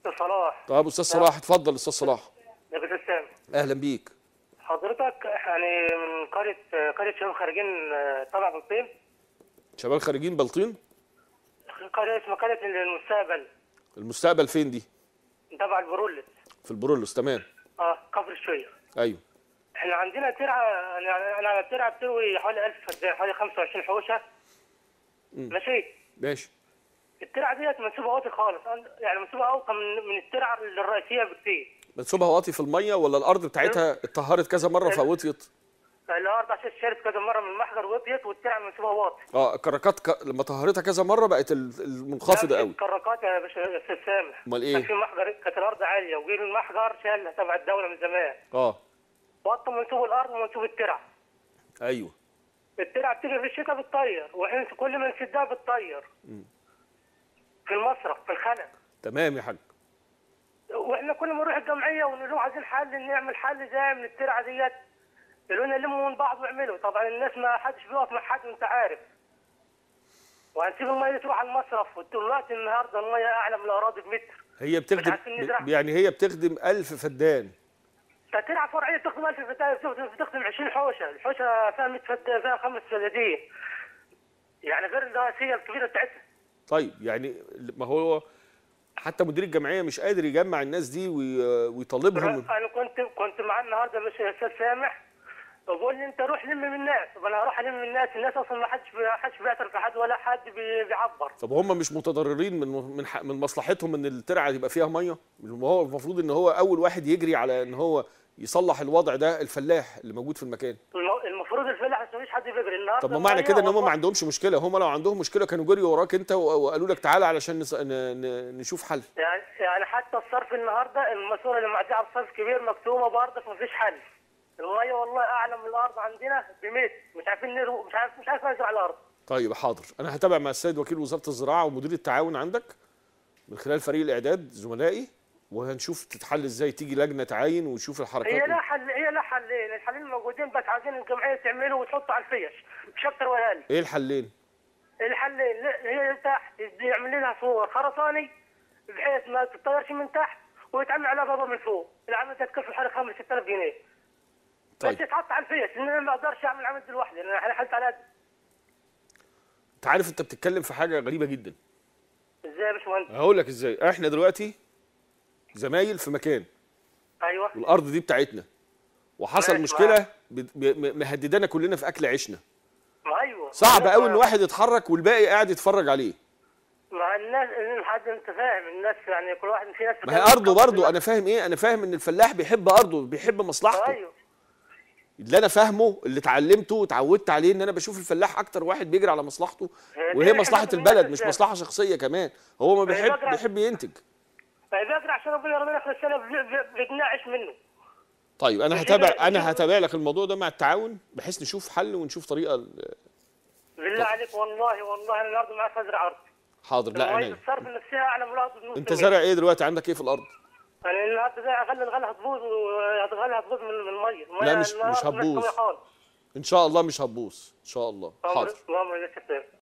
صلاح طب استاذ صلاح اتفضل استاذ صلاح يا باشا سام اهلا بيك حضرتك يعني من قريه قريه شباب خارجين آه، طلع بالطين شباب خارجين بلطين قريه اسمها قريه المستقبل المستقبل فين دي تبع البرولس في البرولوس تمام اه كفر الشيخ ايوه احنا عندنا ترعه انا انا على الترعه بتروي حوالي 1000 فدان حوالي 25 حوشه ماشي ماشي الترعه ديت منسوبه واطي خالص يعني منسوبه اوطى من من الترعه الرئيسيه بكتير منسوبها واطي في الميه ولا الارض بتاعتها اتطهرت كذا مره فوطيت الارض عشان شارت كذا مره من المحجر وطيت والترعه منسوبها واطي اه الكراكات ك... لما طهرتها كذا مره بقت ال- المنخفضه قوي الكراكات يا باشا يا استاذ سامح امال ايه؟ كان في محجر كانت الارض عاليه وجه المحجر شالها تبع الدوله من زمان اه وطى منسوب الارض ومنسوب الترع ايوه الترع بتيجي في الشتاء بتطير واحنا كل ما نسدها بتطير في المصرف في الخلا تمام يا حاج واحنا كل ما نروح الجمعيه ونقول لهم عايزين حل نعمل حل زي من الترعه ديت يقولوا لنا لموا من بعض واعملوا طبعا الناس ما حدش بيقف مع حد وانت عارف وهنسيب الميه تروح على المصرف دلوقتي النهارده الميه اعلى من الاراضي بمتر هي بتخدم عارفين نزرع. ب- يعني هي بتخدم ألف فدان فترعه فرعيه تخدم 1000 فتاه بتخدم 20 حوشه الحوشه فيها 100 فدان فيها خمس فدادين يعني غير الرئاسيه الكبيره بتاعتها طيب يعني ما هو حتى مدير الجمعيه مش قادر يجمع الناس دي وي... ويطالبهم انا كنت كنت معاه النهارده يا باشا يا استاذ سامح بقول لي انت روح لم من الناس طب انا هروح الم من الناس الناس اصلا ما حدش ما حدش بيعترف لحد ولا حد بي- بيعبر طب هم مش متضررين من من ح- من مصلحتهم ان الترعه يبقى فيها ميه ما هو المفروض ان هو اول واحد يجري على ان هو يصلح الوضع ده الفلاح اللي موجود في المكان الم- المفروض الفلاح ما فيش حد بيجري النهارده طب ما معنى المية كده ان هم والله- ما عندهمش مشكله هم لو عندهم مشكله كانوا جريوا وراك انت و- وقالوا لك تعالى علشان نص... ن... ن... نشوف حل يعني يعني حتى الصرف النهارده الماسوره اللي معديه على الصرف كبير مكتومه برضك ما فيش حل الميه والله اعلى من الارض عندنا بمتر مش عارفين نرو مش عارف مش عارف نزرع الارض طيب حاضر انا هتابع مع السيد وكيل وزاره الزراعه ومدير التعاون عندك من خلال فريق الاعداد زملائي وهنشوف تتحل ازاي تيجي لجنه تعاين ونشوف الحركات هي إيه. لا حل هي لا حلين الحلين موجودين بس عايزين الجمعيه تعمله وتحطه على الفيش مش اكتر ولا اقل ايه الحلين الحلين لا، هي تحت يعمل لها صور خرساني بحيث ما تطيرش من تحت ويتعمل عليها بابا من فوق العمل ده تكلف حوالي 5 6000 جنيه طيب بس يتحط على الفيش لان انا ما اقدرش اعمل عمل دي لوحدي لان انا حلت على قد انت عارف انت بتتكلم في حاجه غريبه جدا ازاي يا باشمهندس هقول لك ازاي احنا دلوقتي زمايل في مكان ايوه والارض دي بتاعتنا وحصل ماشي مشكله ب- ب- مهددانا كلنا في اكل عيشنا ما ايوه صعب ما- قوي ان واحد يتحرك والباقي قاعد يتفرج عليه مع الناس الحد انت فاهم الناس يعني كل واحد في ناس ما هي ارضه برضه انا فاهم ايه انا فاهم ان الفلاح بيحب ارضه بيحب مصلحته ايوه اللي انا فاهمه اللي اتعلمته واتعودت عليه ان انا بشوف الفلاح اكتر واحد بيجري على مصلحته هي دي وهي اللي مصلحه احنا البلد بنعمل مش ازاي. مصلحه شخصيه كمان هو ما بيحب بيجري- بيحب ينتج فبيقرا عشان ربنا يرضينا اخر السنه بن- بن- بنتناقش منه طيب انا مش هتابع كده- انا هتابع لك الموضوع ده مع التعاون بحيث نشوف حل ونشوف طريقه ال- بالله عليك والله والله انا النهارده معايا فزر ارض حاضر لا المية عينيا الصرف نفسها اعلى من الارض بنص انت المية. زارع ايه دلوقتي عندك ايه في الارض يعني النهارده ده اغلى الغلا هتبوظ وهتغلى هتبوظ من من الميه المية لا، مش- مش النهاردة هتبوظ. قوية خالص ان شاء الله مش هتبوظ ان شاء الله حاضر اللهم لك الخير